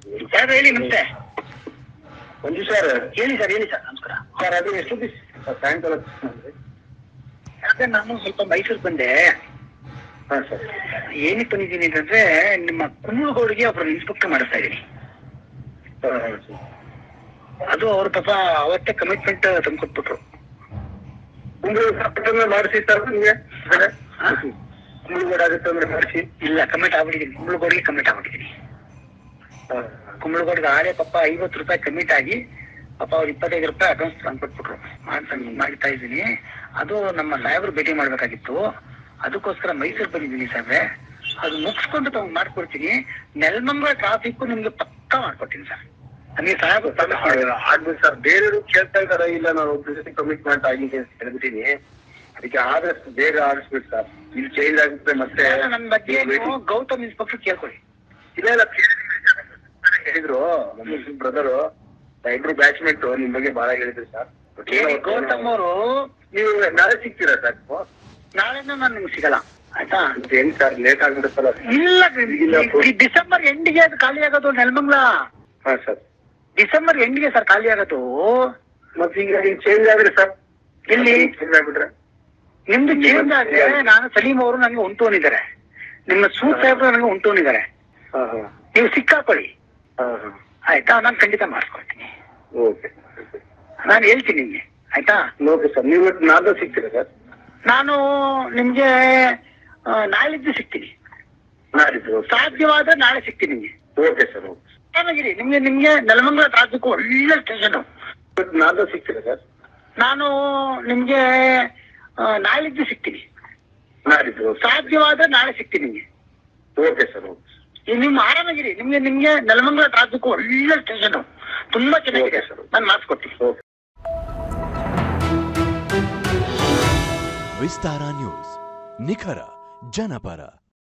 Sir ಹೇಳಿ ನಮಸ್ತೆ Manju sir ಹೇಳಿ ಸರ್ ಹೇಳಿ ಸರ್ ನಮಸ್ಕಾರ ಸರ್ ಅದು ಎಷ್ಟು ದಿವಸ ಸಾಯಂಕಾಲ ಅದೇ ನಾನು ಸ್ವಲ್ಪ ಮೈಸೂರು ಬಂದೆ ಹಾ ಸರ್ ಏನಕ್ಕೆ ಬಂದಿದ್ದೀನಿ ಅಂತಂದ್ರೆ ನಿಮ್ಮ ಕುಮ್ಮಳಗೋಡಿಗೆ ಒಬ್ರು ಇನ್ಸ್ಪೆಕ್ಟರ್ ಮಾಡಿಸ್ತಾ ಇದ್ದೀನಿ ಹಾ, ಹಾ, ಸರ್. ಅದು ಅವ್ರ ಪಾಪ ಅವತ್ತೇ ಕಮಿಟ್ಮೆಂಟ್ ತಂದ್ಕೊಟ್ಬಿಟ್ರು ಕುಂಬಳ ಪಟ್ಟಣ ಮಾಡಿಸಿ ಸರ್ ನಿಮ್ಗೆ ಹಾ? ಕುಂಬಳಗಡೆ ಆಗುತ್ತೆ ಅಂದ್ರೆ ಮಾಡಿಸಿ ಇಲ್ಲ ಕಮಿಟ್ ಆಗ್ಬಿಟ್ಟಿದ್ದೀನಿ ಕುಂಬಳಗೋಡಿಗೆ ಕಮಿಟ್ ಆಗ್ಬಿಟ್ಟಿದ್ದೀನಿ ಕುಂಬಳಗೋಡಿಗೆ ಆರೇ ಪಾಪ ಐವತ್ತು ರೂಪಾಯಿ ಕಮಿಟ್ ಆಗಿ ಪಾಪ ಅವ್ರು ಇಪ್ಪತ್ತೈದು ರೂಪಾಯಿ ಅಡ್ವಾನ್ಸ್ ತಂದ್ಕೊಟ್ಬಿಟ್ರು ಮಾಡಿ ಮಾಡ್ತಾ ಇದ್ದೀನಿ ಅದು ನಮ್ಮ ಸಾಹೇಬ್ರು ಭೇಟಿ ಮಾಡ್ಬೇಕಾಗಿತ್ತು ಅದಕ್ಕೋಸ್ಕರ ಮೈಸೂರು ಬಂದಿದ್ದೀನಿ ಸರ್ ಅದು ಮುಗಿಸ್ಕೊಂಡು ತಗೊಂಡು ಮಾಡ್ಕೊಡ್ತೀನಿ ನೆಲಮಂಗಲ ಟ್ರಾಫಿಕ್ ನಿಮ್ಗೆ ಪಕ್ಕಾ ಮಾಡ್ಕೊಡ್ತೀನಿ ಸರ್ ನನಗೆ ಸಾಹೇಬ್ರು ಪ್ರಾಮಿಸ್ ಮಾಡಿದ್ರು ಆಗ್ಬೋದು ಸರ್ ಬೇರೆಯವರು ಕೇಳ್ತಾ ಇದಾರೆ ಇಲ್ಲ ನಾನು ಒಬ್ಬರ ಜೊತೆ ಕಮಿಟ್ಮೆಂಟ್ ಆಗಿದೆ ಅಂತ ಹೇಳ್ಬಿಟ್ಟಿನಿ ಅದಕ್ಕೆ ಆದಷ್ಟು ಬೇಗ ಆಡಿಸ್ಬೇಕು ಸರ್ ಇಲ್ಲಿ ಚೇಂಜ್ ಆಗುತ್ತೆ ಮತ್ತೆ ನನ್ನ ಬಗ್ಗೆ ನೀವು ಗೌತಮ್ ಇನ್ಸ್ಪೆಕ್ಟರ್ ಕೇಳ್ಕೊಳ್ಳಿ ಇಲ್ಲ ಇಲ್ಲ ಕೇಳಿದ್ದೀನಿ sir. ಹೇಳಿದ್ರು ನಮ್ಮ ಬ್ರದರು ಇಬ್ರು ಬ್ಯಾಚ್ಮೆಂಟ್ ನಿಮ್ ಬಗ್ಗೆ ಬಹಳ ಹೇಳಿದ್ರು ಸರ್ ಕೇಳಿ ಗೌತಮ್ ಅವರು ನೀವು ನಾಳೆ ಸಿಗ್ತೀರಾ ಸರ್ ನಾಳೆನೂ ನಾನು ನಿಮ್ಗೆ ಸಿಗಲ್ಲ ಆಯ್ತಾ ಏನ್ ಸರ್ ಲೇಟ್ ಆಗ್ಬಿಡುತ್ತಲ್ಲ ಇಲ್ಲ ಈ ಡಿಸೆಂಬರ್ ಎಂಡಿಗೆ ಅದು ಖಾಲಿ ಆಗೋದು ನೆಲಮಂಗ್ಲ ಹಾ ಸರ್ ಡಿಸೆಂಬರ್ ಎಂಡಿಗೆ ಸರ್ ಖಾಲಿ ಆಗೋದು ಮತ್ತೆ ಈಗ ಚೇಂಜ್ ಆದ್ರೆ ಸರ್ ಎಲ್ಲಿ? ಚೇಂಜ್ ಆಗ್ಬಿಟ್ರೆ ನಿಮ್ದು ಚೇಂಜ್ ಆದ್ರೆ ನಾನು ಸಲೀಂ ಅವರು ನನಗೆ ಉಂಟೋನಿದ್ದಾರೆ ನಿಮ್ಮ ಸೂಟ್ ಸಾಹೇಬ್ರು ನನಗೆ ಉಂಟೋನಿದ್ದಾರೆ ಹಾ ಹಾ ನೀವು ಸಿಕ್ಕಾಕೊಳ್ಳಿ ಹಾ ಹಾ ಆಯ್ತಾ ನಾನು ಖಂಡಿತ ಮಾಡಿಸ್ಕೊಳ್ತೀನಿ ಓಕೆ ನಾನು ಹೇಳ್ತೀನಿ ನಿಮ್ಗೆ ಆಯ್ತಾ ಓಕೆ ಸರ್ ನೀವು ಇವತ್ತು ನಾಲ್ಕು ಸಿಗ್ತೀರಾ ಸರ್ ನಾನು ನಿಮ್ಗೆ ಆ, ನಾಳಿದ್ದು ಸಿಗ್ತೀನಿ ನಾಡಿದ್ದು ಸಾಧ್ಯವಾದ್ರೆ ನಾಳೆ ಸಿಗ್ತೀನಿ ನಿಮ್ಗೆ ಓಕೆ ಸರ್ ಓಕೆ ಚೆನ್ನಾಗಿರಿ ನಿಮ್ಗೆ ನಿಮ್ಗೆ ನೆಲಮಂಗಲ ಟ್ರಾಫಿಕ್ ಒಳ್ಳೆ ಸ್ಟೇಷನ್ ಇವತ್ತು ನಾಲ್ಕು ಸಿಗ್ತೀರಾ ಸರ್ ನಾನು ನಿಮ್ಗೆ ಆ, ನಾಳಿದ್ದು ಸಿಗ್ತೀನಿ ನಾಡಿದ್ದು ಸಾಧ್ಯವಾದ್ರೆ ನಾಳೆ ಸಿಗ್ತೀನಿ ನಿಮ್ಗೆ ಓಕೆ ಸರ್ ಓಕೆ ಈ ನಿಮ್ಮ ಆರಾಮಾಗಿರಿ ನಿಮ್ಗೆ ನಿಮ್ಗೆ ನೆಲಮಂಗಲ ಟ್ರಾಫಿಕ್ ಒಳ್ಳೆ ಸ್ಟೇಷನ್ ತುಂಬಾ ಚೆನ್ನಾಗಿದೆ Okay, sir. ನಾನು ಮಾಡಿಸ್ಕೊಡ್ತೀನಿ ಓಕೆ ವಿಸ್ತಾರ ನ್ಯೂಸ್ ನಿಖರ ಜನಪರ